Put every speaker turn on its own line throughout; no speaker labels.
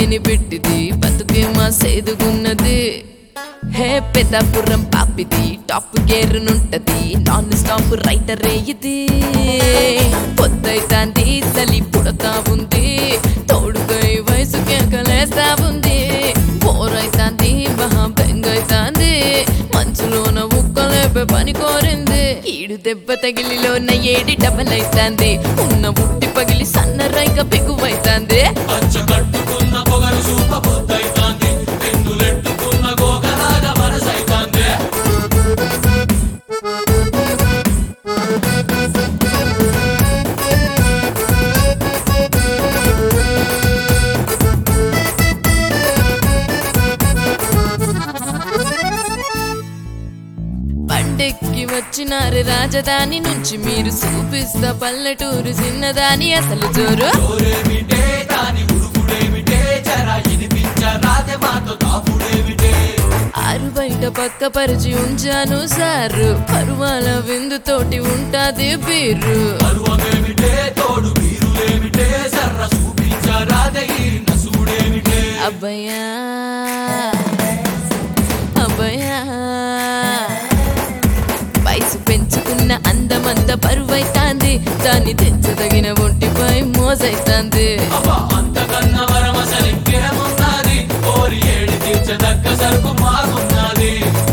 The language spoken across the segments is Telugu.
తిని పెట్టిది బతుకేమా సేదుగున్నది హే పెద్దపురం పాపిది టాప్ గేర్ నుంటది నాన్ స్టాప్ రైటర్ ఇది పొద్దైతాంది చలి పుడతా ఉంది తోడుగై వయసు కేకలేస్తా ఉంది బోరైతాంది మహా బెంగైతాంది మంచులోన ఉక్కలేపే పని కోరింది ఈడు దెబ్బ తగిలిలోన ఏడి డబల్ అయితాంది ఉన్న ఉట్టి పగిలి సన్న రైక బిగువైతాంది
పచ్చ కట్టుకున్న పొగరు చూప పొద్దైతాంది పెన్నులెట్టుకున్న గోగలాగా మనసైతాంది
పండెక్కి వచ్చినారు రాజధాని నుంచి మీరు చూపిస్తా పల్లెటూరు చిన్నదాని అసలు జోరు
జోరేమిటే దాని ఉరుకుడేమిటే జర ఇనిపించరాదే మాతో తాపుడేమిటే
ఆరు బయట పక్క పరిచి ఉంచాను సారు పరువాల విందుతోటి ఉంటాది బీరు
పరువమేమిటే తోడు వీరులేమిటే సర్ర చూపించరాదే ఈ నసుడేమిటే
అబ్బయ్యా అబ్బయ్యా వయసు పెంచుకున్న అందమంతా బరువైతాంది దాన్ని తెచ్చదగిన ఒంటిపై మోజైతాంది
అబ్బా అంతకన్నా వరమసలింకేమున్నది కోరి ఏడి తీర్చదగ్గ సరుకు మాకున్నది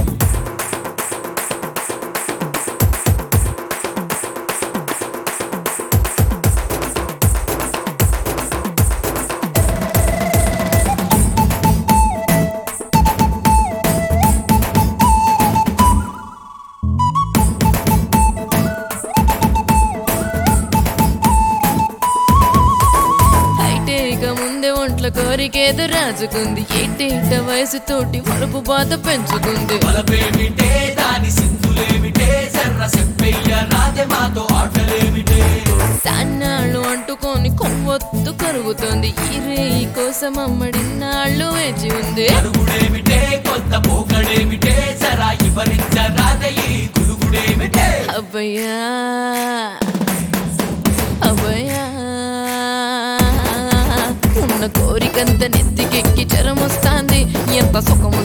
అయితే ఇక ముందే ఒంట్ల కోరికేదో రాజుకుంది ఏటేట వయసుతోటి వలుపు బాధ పెంచుకుంది
బలపేమిటే దాని సింధులేమిటే సర్ర చెప్పయ్య రాదే మాతో ఆటలేమిటే
సాన్నాళ్ళు అంటుకొని కొవ్వొత్తు కరుగుతోంది ఈ రేయి కోసం అమ్మడిన్నాళ్ళు వేచి ఉంది
అడుగుడేమిటే కొత్త పోకడేమిటే సరా ఇవరించరాదే ఈ గురుగుడేమిటే
అబ్బయ్యా అబ్బయ్యా ఉన్న కోరికంత నెత్తికెక్కి జ్వరం వస్తాంది ఎంత సుఖం